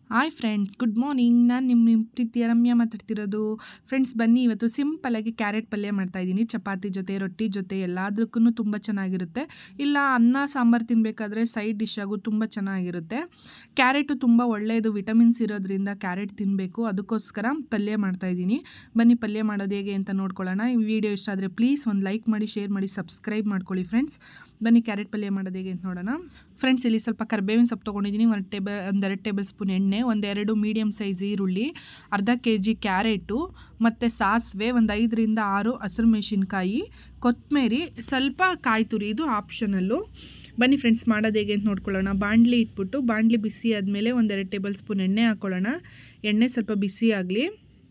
Hi friends good morning ನಾನು ನಿಮ್ಮ ನಿಮ್ಮ ಪ್ರೀತಿಯ ರಮ್ಯಾ ಮಾತಾಡ್ತಿರೋದು ಫ್ರೆಂಡ್ಸ್ ಬನ್ನಿ ಇವತ್ತು ಸಿಂಪಲ್ಲಾಗಿ ಕ್ಯಾರೆಟ್ ಪಲ್ಯ ಮಾಡ್ತಾಯಿದ್ದೀನಿ ಚಪಾತಿ ಜೊತೆ ರೊಟ್ಟಿ ಜೊತೆ ಎಲ್ಲದಕ್ಕೂ ತುಂಬ ಚೆನ್ನಾಗಿರುತ್ತೆ ಇಲ್ಲ ಅನ್ನ ಸಾಂಬಾರು ತಿನ್ನಬೇಕಾದ್ರೆ ಸೈಡ್ ಡಿಶ್ ಆಗು ತುಂಬ ಚೆನ್ನಾಗಿರುತ್ತೆ ಕ್ಯಾರೆಟು ತುಂಬ ಒಳ್ಳೆಯದು ವಿಟಮಿನ್ಸ್ ಇರೋದ್ರಿಂದ ಕ್ಯಾರೆಟ್ ತಿನ್ನಬೇಕು ಅದಕ್ಕೋಸ್ಕರ ಪಲ್ಯ ಮಾಡ್ತಾಯಿದ್ದೀನಿ ಬನ್ನಿ ಪಲ್ಯ ಮಾಡೋದು ಹೇಗೆ ಅಂತ ನೋಡ್ಕೊಳ್ಳೋಣ ಈ ವಿಡಿಯೋ ಇಷ್ಟ ಆದರೆ ಪ್ಲೀಸ್ ಒಂದು ಲೈಕ್ ಮಾಡಿ ಶೇರ್ ಮಾಡಿ ಸಬ್ಸ್ಕ್ರೈಬ್ ಮಾಡ್ಕೊಳ್ಳಿ ಫ್ರೆಂಡ್ಸ್ ಬನ್ನಿ ಕ್ಯಾರೆಟ್ ಪಲ್ಯ ಮಾಡೋದು ಹೇಗೆ ಅಂತ ನೋಡೋಣ ಫ್ರೆಂಡ್ಸ್ ಇಲ್ಲಿ ಸ್ವಲ್ಪ ಕರ್ಬೇವಿನ ಸೊಪ್ಪು ತೊಗೊಂಡಿದ್ದೀನಿ ಒಂದು ಟೇಬಲ್ ಒಂದೆರಡು ಟೇಬಲ್ ಸ್ಪೂನ್ ಎಣ್ಣೆ ಒಂದೆರಡು ಮೀಡಿಯಮ್ ಸೈಜ್ ಈರುಳ್ಳಿ ಅರ್ಧ ಕೆ ಜಿ ಕ್ಯಾರೆಟು ಮತ್ತು ಸಾಸಿವೆ ಒಂದು ಐದರಿಂದ ಆರು ಹಸಿರು ಮೆಣಸಿನ್ಕಾಯಿ ಕೊತ್ತಂಬರಿ ಸ್ವಲ್ಪ ಕಾಯಿ ತುರಿ ಇದು ಆಪ್ಷನಲ್ಲು ಬನ್ನಿ ಫ್ರೆಂಡ್ಸ್ ಮಾಡೋದು ಹೇಗೆ ಅಂತ ನೋಡ್ಕೊಳ್ಳೋಣ ಬಾಣಲಿ ಇಟ್ಬಿಟ್ಟು ಬಾಣಲಿ ಬಿಸಿ ಆದಮೇಲೆ ಒಂದೆರಡು ಟೇಬಲ್ ಸ್ಪೂನ್ ಎಣ್ಣೆ ಹಾಕ್ಕೊಳ್ಳೋಣ ಎಣ್ಣೆ ಸ್ವಲ್ಪ ಬಿಸಿ ಆಗಲಿ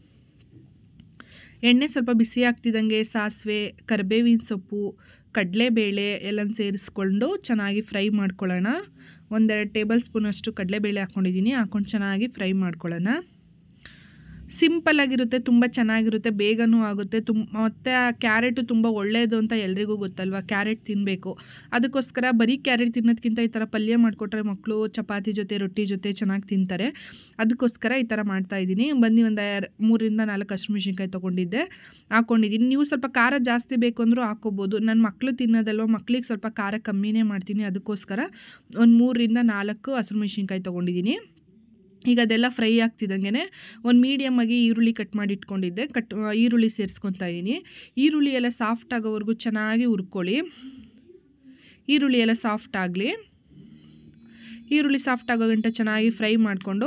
ಎಣ್ಣೆ ಸ್ವಲ್ಪ ಬಿಸಿ ಆಗ್ತಿದ್ದಂಗೆ ಸಾಸಿವೆ ಕರಿಬೇವಿನ ಸೊಪ್ಪು ಕಡಲೆಬೇಳೆ ಎಲ್ಲ ಸೇರಿಸ್ಕೊಂಡು ಚೆನ್ನಾಗಿ ಫ್ರೈ ಮಾಡ್ಕೊಳ್ಳೋಣ ಒಂದೆರಡು ಟೇಬಲ್ ಸ್ಪೂನಷ್ಟು ಕಡಲೆಬೇಳೆ ಹಾಕ್ಕೊಂಡಿದ್ದೀನಿ ಹಾಕ್ಕೊಂಡು ಚೆನ್ನಾಗಿ ಫ್ರೈ ಮಾಡ್ಕೊಳ್ಳೋಣ ಸಿಂಪಲ್ಲಾಗಿರುತ್ತೆ ತುಂಬ ಚೆನ್ನಾಗಿರುತ್ತೆ ಬೇಗನೂ ಆಗುತ್ತೆ ತುಂಬ ಮತ್ತು ಆ ಕ್ಯಾರೆಟು ತುಂಬ ಒಳ್ಳೆಯದು ಅಂತ ಎಲ್ರಿಗೂ ಗೊತ್ತಲ್ವ ಕ್ಯಾರೆಟ್ ತಿನ್ನಬೇಕು ಅದಕ್ಕೋಸ್ಕರ ಬರೀ ಕ್ಯಾರೆಟ್ ತಿನ್ನೋದಕ್ಕಿಂತ ಈ ಥರ ಪಲ್ಯ ಮಾಡಿಕೊಟ್ರೆ ಮಕ್ಕಳು ಚಪಾತಿ ಜೊತೆ ರೊಟ್ಟಿ ಜೊತೆ ಚೆನ್ನಾಗಿ ತಿಂತಾರೆ ಅದಕ್ಕೋಸ್ಕರ ಈ ಥರ ಮಾಡ್ತಾಯಿದ್ದೀನಿ ಬಂದು ಒಂದು ಮೂರಿಂದ ನಾಲ್ಕು ಹಸಿಮೆಣ್ಸಿನ್ಕಾಯಿ ತೊಗೊಂಡಿದ್ದೆ ಹಾಕ್ಕೊಂಡಿದ್ದೀನಿ ನೀವು ಸ್ವಲ್ಪ ಖಾರ ಜಾಸ್ತಿ ಬೇಕು ಅಂದರೂ ಹಾಕ್ಕೋಬೋದು ನನ್ನ ಮಕ್ಕಳು ತಿನ್ನೋದಲ್ವ ಮಕ್ಳಿಗೆ ಸ್ವಲ್ಪ ಖಾರ ಕಮ್ಮಿನೇ ಮಾಡ್ತೀನಿ ಅದಕ್ಕೋಸ್ಕರ ಒಂದು ಮೂರರಿಂದ ನಾಲ್ಕು ಹಸಿಮೆಣ್ಸಿನ್ಕಾಯಿ ತೊಗೊಂಡಿದ್ದೀನಿ ಈಗ ಅದೆಲ್ಲ ಫ್ರೈ ಆಗ್ತಿದ್ದಂಗೆ ಒಂದು ಮೀಡಿಯಮ್ಮಾಗಿ ಈರುಳ್ಳಿ ಕಟ್ ಮಾಡಿ ಇಟ್ಕೊಂಡಿದ್ದೆ ಕಟ್ ಈರುಳ್ಳಿ ಸೇರಿಸ್ಕೊತಾ ಇದ್ದೀನಿ ಈರುಳ್ಳಿ ಎಲ್ಲ ಸಾಫ್ಟ್ ಆಗೋವರೆಗೂ ಚೆನ್ನಾಗಿ ಹುರ್ಕೊಳ್ಳಿ ಈರುಳ್ಳಿ ಎಲ್ಲ ಸಾಫ್ಟ್ ಆಗಲಿ ಈರುಳ್ಳಿ ಸಾಫ್ಟ್ ಆಗೋ ಗಂಟ ಚೆನ್ನಾಗಿ ಫ್ರೈ ಮಾಡಿಕೊಂಡು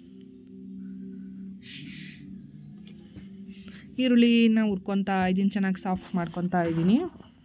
ಈರುಳ್ಳಿನ ಹುರ್ಕೊತಾ ಇದ್ದೀನಿ ಚೆನ್ನಾಗಿ ಸಾಫ್ಟ್ ಮಾಡ್ಕೊತಾ ಇದ್ದೀನಿ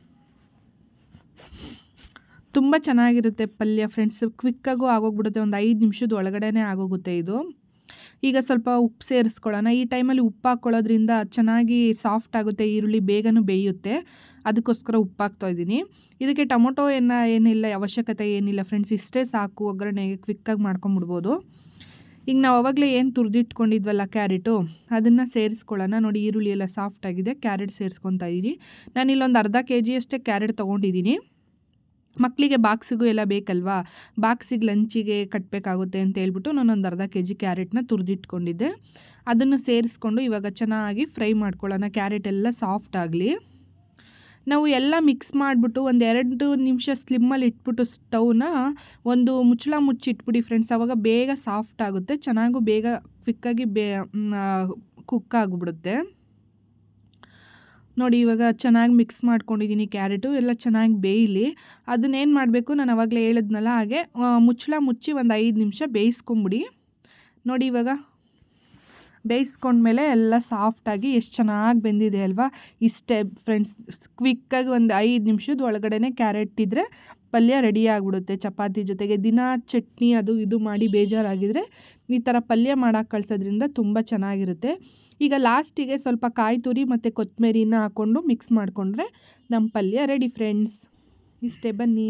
ತುಂಬ ಚೆನ್ನಾಗಿರುತ್ತೆ ಪಲ್ಯ ಫ್ರೆಂಡ್ಸ್ ಕ್ವಿಕ್ಕಾಗೂ ಆಗೋಗ್ಬಿಡುತ್ತೆ ಒಂದು ಐದು ನಿಮಿಷದ ಒಳಗಡೆನೇ ಆಗೋಗುತ್ತೆ ಇದು ಈಗ ಸ್ವಲ್ಪ ಉಪ್ಪು ಸೇರಿಸ್ಕೊಳ್ಳೋಣ ಈ ಟೈಮಲ್ಲಿ ಉಪ್ಪು ಹಾಕ್ಕೊಳ್ಳೋದ್ರಿಂದ ಚೆನ್ನಾಗಿ ಸಾಫ್ಟ್ ಆಗುತ್ತೆ ಈರುಳ್ಳಿ ಬೇಗನೂ ಬೇಯುತ್ತೆ ಅದಕ್ಕೋಸ್ಕರ ಉಪ್ಪು ಹಾಕ್ತಾ ಇದ್ದೀನಿ ಇದಕ್ಕೆ ಟೊಮೊಟೊ ಏನ ಏನಿಲ್ಲ ಅವಶ್ಯಕತೆ ಏನಿಲ್ಲ ಫ್ರೆಂಡ್ಸ್ ಇಷ್ಟೇ ಸಾಕು ಒಗ್ಗರಣೆಗೆ ಕ್ವಿಕ್ಕಾಗಿ ಮಾಡ್ಕೊಂಬಿಡ್ಬೋದು ಈಗ ನಾವು ಅವಾಗಲೇ ಏನು ತುರಿದಿಟ್ಕೊಂಡಿದ್ವಲ್ಲ ಕ್ಯಾರೆಟು ಅದನ್ನು ಸೇರಿಸ್ಕೊಳ್ಳೋಣ ನೋಡಿ ಈರುಳ್ಳಿ ಎಲ್ಲ ಸಾಫ್ಟ್ ಆಗಿದೆ ಕ್ಯಾರೆಟ್ ಸೇರಿಸ್ಕೊತಾ ಇದ್ದೀನಿ ನಾನು ಇಲ್ಲೊಂದು ಅರ್ಧ ಕೆ ಜಿಯಷ್ಟೇ ಕ್ಯಾರೆಟ್ ತೊಗೊಂಡಿದ್ದೀನಿ ಮಕ್ಕಳಿಗೆ ಬಾಕ್ಸಿಗೂ ಎಲ್ಲ ಬೇಕಲ್ವಾ ಬಾಕ್ಸಿಗೆ ಲಂಚಿಗೆ ಕಟ್ಟಬೇಕಾಗುತ್ತೆ ಅಂತ ಹೇಳ್ಬಿಟ್ಟು ನಾನೊಂದು ಅರ್ಧ ಕೆ ಜಿ ಕ್ಯಾರೆಟ್ನ ತುರಿದಿಟ್ಕೊಂಡಿದ್ದೆ ಅದನ್ನು ಸೇರಿಸ್ಕೊಂಡು ಇವಾಗ ಚೆನ್ನಾಗಿ ಫ್ರೈ ಮಾಡ್ಕೊಳ್ಳೋಣ ಕ್ಯಾರೆಟ್ ಎಲ್ಲ ಸಾಫ್ಟ್ ಆಗಲಿ ನಾವು ಎಲ್ಲ ಮಿಕ್ಸ್ ಮಾಡಿಬಿಟ್ಟು ಒಂದು ಎರಡು ನಿಮಿಷ ಸ್ಲಿಮ್ಮಲ್ಲಿ ಇಟ್ಬಿಟ್ಟು ಸ್ಟವ್ನ ಒಂದು ಮುಚ್ಚಳ ಮುಚ್ಚಿಟ್ಬಿಡಿ ಫ್ರೆಂಡ್ಸ್ ಆವಾಗ ಬೇಗ ಸಾಫ್ಟ್ ಆಗುತ್ತೆ ಚೆನ್ನಾಗೂ ಬೇಗ ಕ್ವಿಕ್ಕಾಗಿ ಬೇ ಕುಕ್ ಆಗಿಬಿಡುತ್ತೆ ನೋಡಿ ಇವಾಗ ಚೆನ್ನಾಗಿ ಮಿಕ್ಸ್ ಮಾಡ್ಕೊಂಡಿದ್ದೀನಿ ಕ್ಯಾರೆಟು ಎಲ್ಲ ಚೆನ್ನಾಗಿ ಬೇಯಲಿ ಅದನ್ನೇನು ಮಾಡಬೇಕು ನಾನು ಅವಾಗಲೇ ಹೇಳಿದ್ನಲ್ಲ ಹಾಗೆ ಮುಚ್ಚಳ ಮುಚ್ಚಿ ಒಂದು ಐದು ನಿಮಿಷ ಬೇಯಿಸ್ಕೊಂಬಿಡಿ ನೋಡಿ ಇವಾಗ ಬೇಯಿಸ್ಕೊಂಡ್ಮೇಲೆ ಎಲ್ಲ ಸಾಫ್ಟಾಗಿ ಎಷ್ಟು ಚೆನ್ನಾಗಿ ಬೆಂದಿದೆ ಅಲ್ವಾ ಇಷ್ಟೇ ಫ್ರೆಂಡ್ಸ್ ಕ್ವಿಕ್ಕಾಗಿ ಒಂದು ಐದು ನಿಮಿಷದ ಒಳಗಡೆ ಕ್ಯಾರೆಟ್ ಇದ್ದರೆ ಪಲ್ಯ ರೆಡಿ ಆಗಿಬಿಡುತ್ತೆ ಚಪಾತಿ ಜೊತೆಗೆ ದಿನ ಚಟ್ನಿ ಅದು ಇದು ಮಾಡಿ ಬೇಜಾರಾಗಿದ್ದರೆ ಈ ಥರ ಪಲ್ಯ ಮಾಡೋಕೆ ಕಳ್ಸೋದ್ರಿಂದ ತುಂಬ ಚೆನ್ನಾಗಿರುತ್ತೆ ಈಗ ಲಾಸ್ಟಿಗೆ ಸ್ವಲ್ಪ ಕಾಯಿ ತುರಿ ಮತ್ತು ಕೊತ್ತಂಬರಿನ ಹಾಕ್ಕೊಂಡು ಮಿಕ್ಸ್ ಮಾಡಿಕೊಂಡ್ರೆ ನಮ್ಮ ಪಲ್ಯ ರೆಡಿ ಫ್ರೆಂಡ್ಸ್ ಇಷ್ಟೇ ಬನ್ನಿ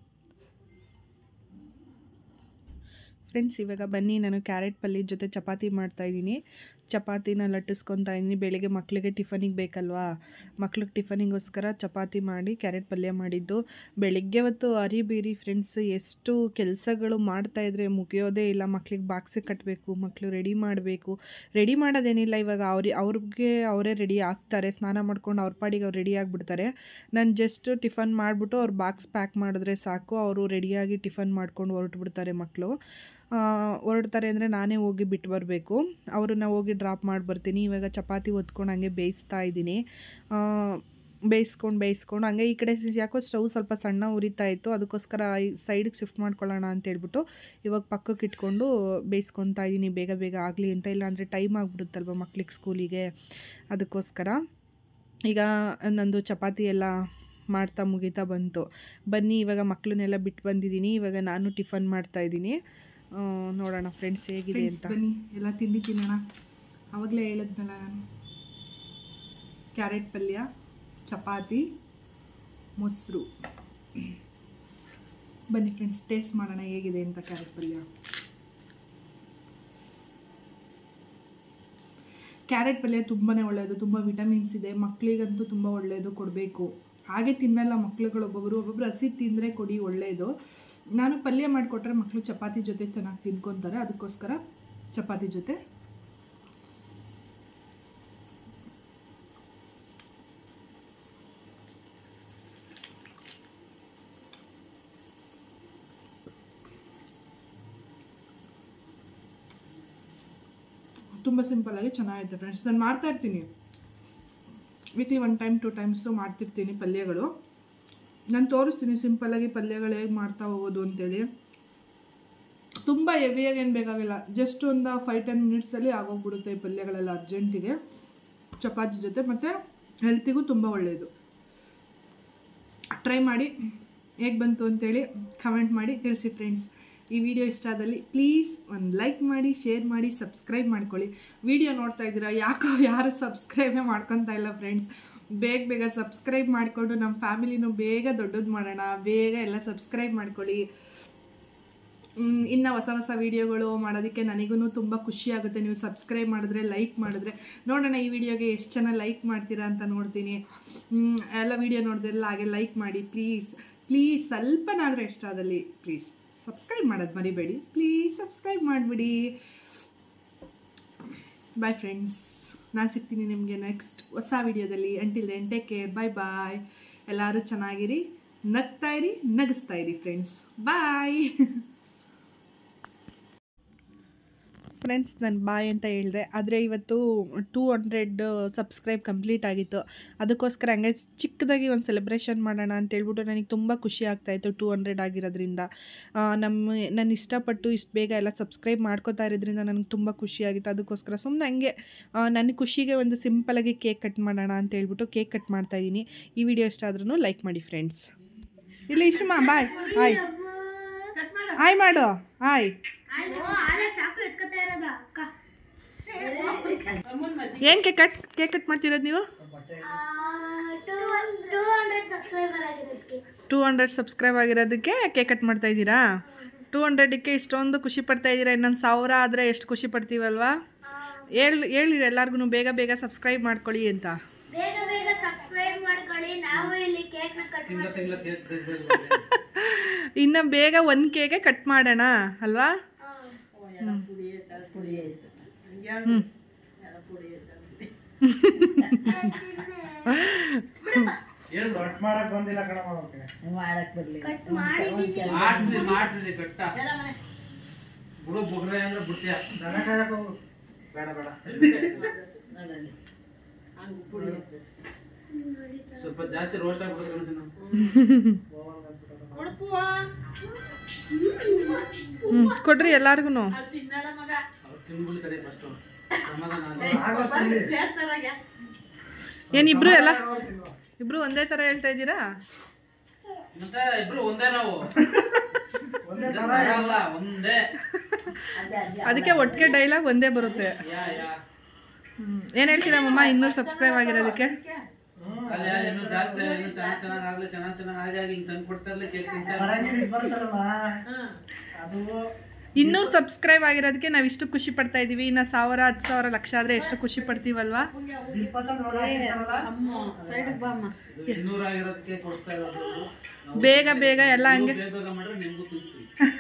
ಫ್ರೆಂಡ್ಸ್ ಇವಾಗ ಬನ್ನಿ ನಾನು ಕ್ಯಾರೆಟ್ ಪಲ್ಯ ಜೊತೆ ಚಪಾತಿ ಮಾಡ್ತಾಯಿದ್ದೀನಿ ಚಪಾತಿನ ಲಟ್ಟಿಸ್ಕೊತಾ ಇದ್ದೀನಿ ಬೆಳಿಗ್ಗೆ ಮಕ್ಕಳಿಗೆ ಟಿಫನಿಗೆ ಬೇಕಲ್ವಾ ಮಕ್ಳಿಗೆ ಟಿಫನಿಗೋಸ್ಕರ ಚಪಾತಿ ಮಾಡಿ ಕ್ಯಾರೆಟ್ ಪಲ್ಯ ಮಾಡಿದ್ದು ಬೆಳಿಗ್ಗೆ ಹೊತ್ತು ಅರಿಬೀರಿ ಫ್ರೆಂಡ್ಸ್ ಎಷ್ಟು ಕೆಲಸಗಳು ಮಾಡ್ತಾಯಿದ್ರೆ ಮುಗಿಯೋದೇ ಇಲ್ಲ ಮಕ್ಳಿಗೆ ಬಾಕ್ಸಿಗೆ ಕಟ್ಟಬೇಕು ಮಕ್ಕಳು ರೆಡಿ ಮಾಡಬೇಕು ರೆಡಿ ಮಾಡೋದೇನಿಲ್ಲ ಇವಾಗ ಅವ್ರಿ ಅವ್ರಿಗೆ ಅವರೇ ರೆಡಿ ಆಗ್ತಾರೆ ಸ್ನಾನ ಮಾಡ್ಕೊಂಡು ಅವ್ರ ಪಾಡಿಗೆ ಅವ್ರು ರೆಡಿ ಆಗಿಬಿಡ್ತಾರೆ ನಾನು ಜಸ್ಟ್ ಟಿಫನ್ ಮಾಡಿಬಿಟ್ಟು ಅವ್ರು ಬಾಕ್ಸ್ ಪ್ಯಾಕ್ ಮಾಡಿದ್ರೆ ಸಾಕು ಅವರು ರೆಡಿಯಾಗಿ ಟಿಫನ್ ಮಾಡ್ಕೊಂಡು ಹೊರಟುಬಿಡ್ತಾರೆ ಮಕ್ಕಳು ಹೊರಡ್ತಾರೆ ಅಂದರೆ ನಾನೇ ಹೋಗಿ ಬಿಟ್ಟು ಬರಬೇಕು ಅವ್ರನ್ನ ಹೋಗಿ ಡ್ರಾಪ್ ಮಾಡಿ ಬರ್ತೀನಿ ಇವಾಗ ಚಪಾತಿ ಒತ್ಕೊಂಡು ಹಂಗೆ ಬೇಯಿಸ್ತಾ ಇದ್ದೀನಿ ಬೇಯಿಸ್ಕೊಂಡು ಬೇಯಿಸ್ಕೊಂಡು ಹಂಗೆ ಈ ಕಡೆ ಯಾಕೋ ಸ್ಟವ್ ಸ್ವಲ್ಪ ಸಣ್ಣ ಉರಿತಾ ಇತ್ತು ಅದಕ್ಕೋಸ್ಕರ ಈ ಸೈಡಿಗೆ ಶಿಫ್ಟ್ ಮಾಡ್ಕೊಳ್ಳೋಣ ಅಂತ ಹೇಳ್ಬಿಟ್ಟು ಇವಾಗ ಪಕ್ಕಕ್ಕೆ ಇಟ್ಕೊಂಡು ಬೇಯಿಸ್ಕೊತಾ ಇದ್ದೀನಿ ಬೇಗ ಬೇಗ ಆಗಲಿ ಅಂತ ಇಲ್ಲ ಅಂದರೆ ಟೈಮ್ ಆಗಿಬಿಡುತ್ತಲ್ವ ಮಕ್ಳಿಗೆ ಸ್ಕೂಲಿಗೆ ಅದಕ್ಕೋಸ್ಕರ ಈಗ ನಂದು ಚಪಾತಿ ಎಲ್ಲ ಮಾಡ್ತಾ ಮುಗಿತಾ ಬಂತು ಬನ್ನಿ ಇವಾಗ ಮಕ್ಕಳನ್ನೆಲ್ಲ ಬಿಟ್ಟು ಬಂದಿದ್ದೀನಿ ಇವಾಗ ನಾನು ಟಿಫನ್ ಮಾಡ್ತಾಯಿದ್ದೀನಿ ನೋಡೋಣ ಫ್ರೆಂಡ್ಸ್ ಹೇಗಿದೆ ಅಂತ ಬನ್ನಿ ಎಲ್ಲ ತಿಂಡಿ ತಿನ್ನೋಣ ಆವಾಗಲೇ ಹೇಳಿದ್ನಲ್ಲ ನಾನು ಕ್ಯಾರೆಟ್ ಪಲ್ಯ ಚಪಾತಿ ಮೊಸರು ಬನ್ನಿ ಫ್ರೆಂಡ್ಸ್ ಟೇಸ್ಟ್ ಮಾಡೋಣ ಹೇಗಿದೆ ಅಂತ ಕ್ಯಾರೆಟ್ ಪಲ್ಯ ಕ್ಯಾರೆಟ್ ಪಲ್ಯ ತುಂಬಾ ಒಳ್ಳೆಯದು ತುಂಬ ವಿಟಮಿನ್ಸ್ ಇದೆ ಮಕ್ಕಳಿಗಂತೂ ತುಂಬ ಒಳ್ಳೆಯದು ಕೊಡಬೇಕು ಹಾಗೆ ತಿನ್ನಲ್ಲ ಮಕ್ಳುಗಳು ಒಬ್ಬೊಬ್ಬರು ಒಬ್ಬೊಬ್ಬರು ಹಸಿ ತಿಂದರೆ ಕೊಡಿ ಒಳ್ಳೆಯದು ನಾನು ಪಲ್ಯ ಮಾಡಿಕೊಟ್ರೆ ಮಕ್ಕಳು ಚಪಾತಿ ಜೊತೆ ಚೆನ್ನಾಗಿ ತಿನ್ಕೊತಾರೆ ಅದಕ್ಕೋಸ್ಕರ ಚಪಾತಿ ಜೊತೆ ತುಂಬ ಸಿಂಪಲ್ಲಾಗಿ ಚೆನ್ನಾಗಿದೆ ಫ್ರೆಂಡ್ಸ್ ನಾನು ಮಾಡ್ತಾ ಇರ್ತೀನಿ weekly one time two times ಮಾಡ್ತಿರ್ತೀನಿ ಪಲ್ಯಗಳು ನಾನು ತೋರಿಸ್ತೀನಿ ಸಿಂಪಲ್ಲಾಗಿ ಪಲ್ಯಗಳು ಹೇಗೆ ಮಾಡ್ತಾ ಹೋಗೋದು ಅಂತೇಳಿ ತುಂಬ ಹೆವಿಯಾಗಿ ಏನು ಬೇಕಾಗಿಲ್ಲ ಜಸ್ಟ್ ಒಂದು ಫೈವ್ ಟೆನ್ ಮಿನಿಟ್ಸಲ್ಲಿ ಆಗೋಗ್ಬಿಡುತ್ತೆ ಈ ಪಲ್ಯಗಳೆಲ್ಲ ಅರ್ಜೆಂಟಿಗೆ ಚಪಾತಿ ಜೊತೆ ಮತ್ತು ಹೆಲ್ತಿಗೂ ತುಂಬ ಒಳ್ಳೆಯದು ಟ್ರೈ ಮಾಡಿ ಹೇಗೆ ಬಂತು ಅಂತೇಳಿ ಕಮೆಂಟ್ ಮಾಡಿ ತಿಳಿಸಿ ಫ್ರೆಂಡ್ಸ್ ಈ ವಿಡಿಯೋ ಇಷ್ಟ ಆದಲ್ಲಿ ಪ್ಲೀಸ್ ಒಂದು ಲೈಕ್ ಮಾಡಿ ಶೇರ್ ಮಾಡಿ ಸಬ್ಸ್ಕ್ರೈಬ್ ಮಾಡ್ಕೊಳ್ಳಿ ವಿಡಿಯೋ ನೋಡ್ತಾ ಇದ್ದೀರಾ ಯಾಕೋ ಯಾರು ಸಬ್ಸ್ಕ್ರೈಬೇ ಮಾಡ್ಕೊತಾ ಇಲ್ಲ ಫ್ರೆಂಡ್ಸ್ ಬೇಗ ಬೇಗ ಸಬ್ಸ್ಕ್ರೈಬ್ ಮಾಡಿಕೊಂಡು ನಮ್ಮ ಫ್ಯಾಮಿಲಿನೂ ಬೇಗ ದೊಡ್ಡದು ಮಾಡೋಣ ಬೇಗ ಎಲ್ಲ ಸಬ್ಸ್ಕ್ರೈಬ್ ಮಾಡ್ಕೊಳ್ಳಿ ಮ್, ಇನ್ನು ಹೊಸ ಹೊಸ ವೀಡಿಯೋಗಳು ಮಾಡೋದಕ್ಕೆ ನನಗೂ ತುಂಬ ಖುಷಿ ಆಗುತ್ತೆ ನೀವು ಸಬ್ಸ್ಕ್ರೈಬ್ ಮಾಡಿದ್ರೆ ಲೈಕ್ ಮಾಡಿದ್ರೆ ನೋಡೋಣ ಈ ವಿಡಿಯೋಗೆ ಎಷ್ಟು ಜನ ಲೈಕ್ ಮಾಡ್ತೀರಾ ಅಂತ ನೋಡ್ತೀನಿ ಮ್, ಎಲ್ಲ ವಿಡಿಯೋ ನೋಡಿದ್ರೆಲ್ಲ ಹಾಗೆ ಲೈಕ್ ಮಾಡಿ ಪ್ಲೀಸ್ ಪ್ಲೀಸ್ ಸ್ವಲ್ಪನಾದರೂ ಇಷ್ಟ ಆದಲ್ಲಿ ಪ್ಲೀಸ್ ಸಬ್ಸ್ಕ್ರೈಬ್ ಮಾಡೋದು ಮರಿಬೇಡಿ ಪ್ಲೀಸ್ ಸಬ್ಸ್ಕ್ರೈಬ್ ಮಾಡಿಬಿಡಿ ಬಾಯ್ ಫ್ರೆಂಡ್ಸ್ ನಾನು ಸಿಗ್ತೀನಿ ನಿಮಗೆ ನೆಕ್ಸ್ಟ್ ಹೊಸ ವಿಡಿಯೋದಲ್ಲಿ until then take care bye bye ಎಲ್ಲರೂ ಚೆನ್ನಾಗಿರಿ ನಗ್ತಾ ಇರಿ ನಗಿಸ್ತಾ ಇರಿ ಫ್ರೆಂಡ್ಸ್ ಬಾಯ್ ಫ್ರೆಂಡ್ಸ್ ನಾನು ಬಾಯ್ ಅಂತ ಹೇಳಿದೆ ಆದರೆ ಇವತ್ತು ಟೂ ಹಂಡ್ರೆಡ್ ಸಬ್ಸ್ಕ್ರೈಬ್ ಕಂಪ್ಲೀಟ್ ಆಗಿತ್ತು ಅದಕ್ಕೋಸ್ಕರ ಹಂಗೆ ಚಿಕ್ಕದಾಗಿ ಒಂದು ಸೆಲೆಬ್ರೇಷನ್ ಮಾಡೋಣ ಅಂತ ಹೇಳ್ಬಿಟ್ಟು ನನಗೆ ತುಂಬ ಖುಷಿ ಆಗ್ತಾಯಿತ್ತು ಟೂ ಹಂಡ್ರೆಡ್ ಆಗಿರೋದ್ರಿಂದ ಆ, ನಮ್ಮ ನಾನು ಇಷ್ಟಪಟ್ಟು ಇಷ್ಟು ಬೇಗ ಎಲ್ಲ ಸಬ್ಸ್ಕ್ರೈಬ್ ಮಾಡ್ಕೋತಾ ಇರೋದ್ರಿಂದ ನನಗೆ ತುಂಬ ಖುಷಿಯಾಗಿತ್ತು ಅದಕ್ಕೋಸ್ಕರ ಸುಮ್ಮನೆ ಹಂಗೆ ಆ, ನನ್ನ ಖುಷಿಗೆ ಒಂದು ಸಿಂಪಲಾಗಿ ಕೇಕ್ ಕಟ್ ಮಾಡೋಣ ಅಂತ ಹೇಳ್ಬಿಟ್ಟು ಕೇಕ್ ಕಟ್ ಮಾಡ್ತಾಯಿದ್ದೀನಿ ಈ ವಿಡಿಯೋ ಇಷ್ಟ ಆದ್ರೂ ಲೈಕ್ ಮಾಡಿ ಫ್ರೆಂಡ್ಸ್ ಇಲ್ಲಿ ಇಷ್ಟಮ್ಮ ಬಾಯ್ ಹಾಯ್ ಹಾಯ್ ಮಾಡು ಹಾಯ್ ಚಾಕು ಎತ್ಕೊತಾ ಇರೋದ ಅಕ್ಕ ಏನು ಕೇಕ್ ಕಟ್ ಕೇಕ್ ಕಟ್ ಮಾಡ್ತಿರೋದು ನೀವು ಟೂ ಟೂ ಹಂಡ್ರೆಡ್ ಸಬ್ಸ್ಕ್ರೈಬರ್ ಆಗಿರೋದಕ್ಕೆ ಟೂ ಹಂಡ್ರೆಡ್ ಸಬ್ಸ್ಕ್ರೈಬ್ ಆಗಿರೋದಕ್ಕೆ ಕೇಕ್ ಕಟ್ ಮಾಡ್ತಾ ಇದ್ದೀರಾ ಟೂ ಹಂಡ್ರೆಡಕ್ಕೆ ಇಷ್ಟೊಂದು ಖುಷಿ ಪಡ್ತಾ ಇದ್ದೀರಾ ಇನ್ನೊಂದು ಸಾವಿರ ಆದರೆ ಎಷ್ಟು ಖುಷಿ ಪಡ್ತೀವಲ್ವಾ ಹೇಳಿ ಹೇಳಿ ಎಲ್ಲರಿಗೂ ಬೇಗ ಬೇಗ ಸಬ್ಸ್ಕ್ರೈಬ್ ಮಾಡ್ಕೊಳ್ಳಿ ಅಂತ ಬೇಗ ಬೇಗ ಸಬ್ಸ್ಕ್ರೈಬ್ ಮಾಡ್ಕೊಳ್ಳಿ ನಾವು ಇಲ್ಲಿ ಕೇಕ್ ನ ಕಟ್ ಇನ್ನು ಬೇಗ ಒಂದು ಕೇಕೆ ಕಟ್ ಮಾಡೋಣ ಅಲ್ವಾ ಹ್ಞೂ ಕಟ್ ಮಾಡಿದೀನಿ ಮಾಡ್ತಿದ್ದೆ ಮಾಡ್ತಿದ್ದೆ ಕಟ್ಟ ಬಿಡು ಬುಗ್ರೆ ಅಂದ್ರೆ ಬಿಡ್ತೀಯ ಬೇಡ ಬೇಡ ಸ್ವಲ್ಪ ಜಾಸ್ತಿ ರೋಸ್ಟ್ ಆಗ್ಬಿಡುತ್ತೆ ಹ್ಞೂ ಕೊಡ್ರಿ ಎಲ್ಲಾರ್ಗು ಅವ್ರು ತಿನ್ಬಿಡ್ತಾರೆ ಫಸ್ಟು ಸಮಾಧಾನ ಆದ್ರೆ. ಏನು ಇಬ್ರು ಎಲ್ಲ ಇಬ್ರು ಒಂದೇ ಥರ ಹೇಳ್ತಾ ಇದ್ದೀರಾ ಮತ್ತೆ ಇಬ್ರು ಒಂದೇ ನಾವು ಅಲ್ಲ ಒಂದೇ ಅದಕ್ಕೆ ಒಟ್ಟಿಗೆ ಡೈಲಾಗ್ ಒಂದೇ ಬರುತ್ತೆ ಯಾ ಯಾ ಹ್ಮ್. ಏನ್ ಹೇಳ್ತೀರಾ ಮಮ್ಮ ಇನ್ನೂರು ಸಬ್ಸ್ಕ್ರೈಬ್ ಆಗಿರೋದಕ್ಕೆ ಅಲ್ಲಿ ಅಲ್ಲಿ ಇನ್ನೂ ಜಾಸ್ತಿ ಇನ್ನೂ ಚೆನ್ನಾಗಿ ಚೆನ್ನಾಗಿ ಆಗ್ಲಿ ಚೆನ್ನಾಗಿ ಚೆನ್ನಾಗಿ ಆಗಿ ಆಗಿ ಹಿಂಗ್ ತಂದು ಕೊಡ್ತಾರಲ್ಲ ಕೇಕ್ ತಿಂತಾರೆ ಇನ್ನೂರು ಸಬ್ಸ್ಕ್ರೈಬ್ ಆಗಿರೋದಕ್ಕೆ ನಾವು ಇಷ್ಟು ಖುಷಿ ಪಡ್ತಾ ಇದೀವಿ ಇನ್ನು ಸಾವಿರ ಹತ್ತು ಸಾವಿರ ಲಕ್ಷ ಆದ್ರೆ ಎಷ್ಟು ಖುಷಿ ಪಡ್ತೀವಲ್ವಾ ಇನ್ನೂರ ಆಗಿರೋದಕ್ಕೆ ಕೊಡಿಸ್ತಾ ಇರೋದು ನಾವು ಬೇಗ ಬೇಗ ಎಲ್ಲ ಹಂಗೆ ಬೇಗ ಬೇಗ ಮಾಡ್ರೆ ನಿಮ್ಗೂ ತಿನ್ಸ್ತೀವಿ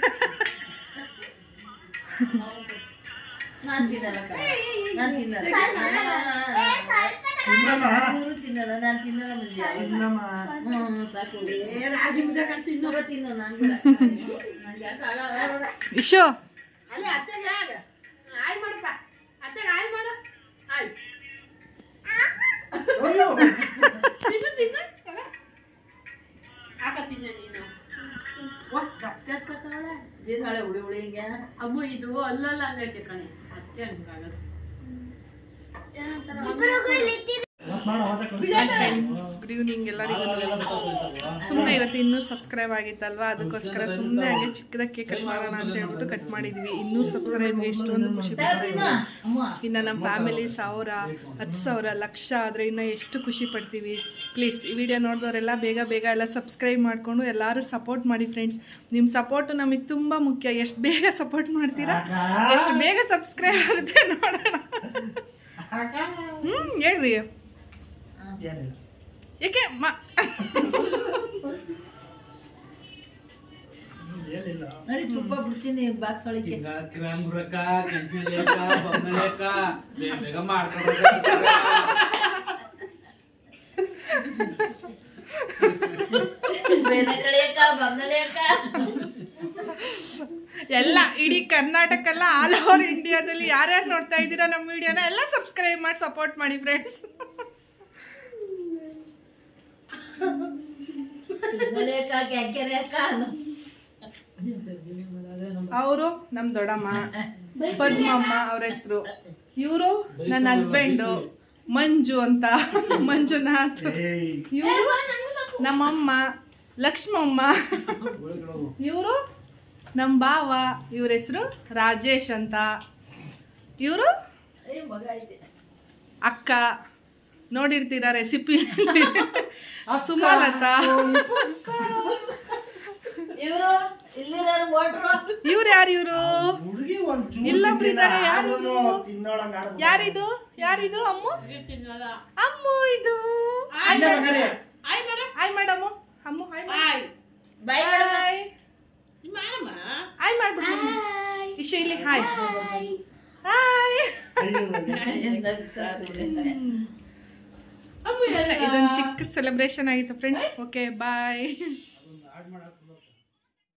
ನಾನ್ ತಿನ್ನಲ್ಲ ಕಣ. ನಾನ್ ತಿನ್ನಲ್ಲ. ಇವ್ರು ತಿನ್ನಲ್ಲ ನಾನ್ ತಿನ್ನಲ್ಲ ಮಂಜು. ಹ್ಮ್, ಸಾಕು ಇವಾಗ ತಿನ್ನು ನಾನ್ ಕೂಡ. ನಂಗೆ ಯಾಕೆ ಆಗಲ್ಲ. ಇಶು ಏನ್ ನಾಳೆ ಹುಳಿ ಹುಳಿ ಹಿಂಗೆ ಅಮ್ಮ ಇದು ಅಲ್ಲಲ್ಲ ಹಂಗೈತೆ ಕಣೆ ಅತ್ತೆ ಹಂಗಾಗತ್ತೆ ಇಬ್ಬರಿಗೂ ಇಲ್ಲಿ ಇಟ್ಟಿದ್ದು ಗುಡ್ ಈವ್ನಿಂಗ್ ಎಲ್ಲರಿಗೂ ಸುಮ್ಮನೆ ಇವತ್ತು ಇನ್ನೂರು ಸಬ್ಸ್ಕ್ರೈಬ್ ಆಗಿತ್ತಲ್ವಾ ಅದಕ್ಕೋಸ್ಕರ ಸುಮ್ಮನೆ ಹಾಗೆ ಚಿಕ್ಕದಾಗಿ ಕೇಕ್ ಕಟ್ ಮಾಡೋಣ ಅಂತ ಹೇಳ್ಬಿಟ್ಟು ಕಟ್ ಮಾಡಿದ್ವಿ ಇನ್ನೂರು ಸಬ್ಸ್ಕ್ರೈಬ್ಗೆ ಎಷ್ಟೊಂದು ಖುಷಿ ಪಡ್ತಾ ಇದ್ವಿ ಅಮ್ಮ ಇನ್ನು ನಮ್ಮ ಫ್ಯಾಮಿಲಿ ಸಾವಿರ ಹತ್ತು ಸಾವಿರ ಲಕ್ಷ ಆದರೆ ಇನ್ನು ಎಷ್ಟು ಖುಷಿ ಪಡ್ತೀವಿ ಪ್ಲೀಸ್ ಈ ವಿಡಿಯೋ ನೋಡಿದವರೆಲ್ಲ ಬೇಗ ಬೇಗ ಎಲ್ಲ ಸಬ್ಸ್ಕ್ರೈಬ್ ಮಾಡಿಕೊಂಡು ಎಲ್ಲರೂ ಸಪೋರ್ಟ್ ಮಾಡಿ ಫ್ರೆಂಡ್ಸ್ ನಿಮ್ಮ ಸಪೋರ್ಟು ನಮಗೆ ತುಂಬ ಮುಖ್ಯ ಎಷ್ಟು ಬೇಗ ಸಪೋರ್ಟ್ ಮಾಡ್ತೀರಾ ಎಷ್ಟು ಬೇಗ ಸಬ್ಸ್ಕ್ರೈಬ್ ಆಗುತ್ತೆ ನೋಡೋಣ ಹ್ಞೂ ಹೇಳ್ರಿ ಏಕೆ ಮ ನೋಡಿ ತುಪ್ಪ ಬಿಡ್ತೀನಿ ಬಾಕ್ಸ್ ಒಳಗೆ ಹಿಂಗ ಕಿರಾಂಗುರಕ್ಕ ಕೆಂಪಿಲೇಕ ಬೊಮ್ಮಲೇಕ ಬೇಗ ಬೇಗ ಮಾಡ್ಕೊಡ್ಬೇಕ ಬೇರೆ ಕಳಿಯಕ್ಕ ಬಂದಳಿಯಕ್ಕ ಎಲ್ಲ ಇಡೀ ಕರ್ನಾಟಕ ಎಲ್ಲ ಆಲ್ ಓವರ್ ಇಂಡಿಯಾದಲ್ಲಿ ಯಾರ್ಯಾರು ನೋಡ್ತಾ ಇದ್ದೀರಾ ನಮ್ಮ ವಿಡಿಯೋನ ಎಲ್ಲ ಸಬ್ಸ್ಕ್ರೈಬ್ ಮಾಡಿ ಸಪೋರ್ಟ್ ಮಾಡಿ ಫ್ರೆಂಡ್ಸ್ ಸಿಗ್ನಳಿಯಕ್ಕ ಕ್ಯಾಕೆರೆಯಕ್ಕ ಅವರು ನಮ್ಮ ದೊಡ್ಡಮ್ಮ ಪದ್ಮಮ್ಮ ಅವ್ರ ಹೆಸರು ಇವರು ನನ್ನ ಹಸ್ಬೆಂಡು ಮಂಜು ಅಂತ ಮಂಜುನಾಥ್ ಇವರು ನಮ್ಮಮ್ಮ ಲಕ್ಷ್ಮಮ್ಮ ಇವರು ನಮ್ಮ ಭಾವ ಇವ್ರ ಹೆಸರು ರಾಜೇಶ್ ಅಂತ ಇವರು ಏ ಮಗ ಐತೆ ಅಕ್ಕ ನೋಡಿರ್ತೀರಾ ರೆಸಿಪಿ ಸುಮಲತಾ ಇವರು ಇಲ್ಲಿರೋರು ಓಟ್ರು ಇವ್ರು ಯಾರು ಇವರು ಹುಡುಗಿ ಒಂದ್ ಇಲ್ಲೊಬ್ರು ಇದಾರೆ ಯಾರು ತಿನ್ನೋಳಂಗ ಯಾರಿದು ಯಾರಿದು ಅಮ್ಮು ತಿನ್ನಲ್ಲ ಅಮ್ಮು ಇದು ಆಯ್ ಹಾಯ್ ಮೇಡಮ್ ಅಮ್ಮು ಹಾಯ್ ಆಯ್ ಬಾಯ್ ಹಾಯ್ ಮಾಡಮ್ಮ ಹಾಯ್ ಮಾಡ್ಬಿಡು ಇಶು ಇಲ್ಲಿ ಹಾಯ್ ಹಾಯ್ ಇದೊಂದು ಚಿಕ್ಕ ಸೆಲೆಬ್ರೇಷನ್ ಆಗಿತ್ತು ಫ್ರೆಂಡ್ಸ್ ಓಕೆ ಬಾಯ್ ಆಡ್ ಮಾಡಕ್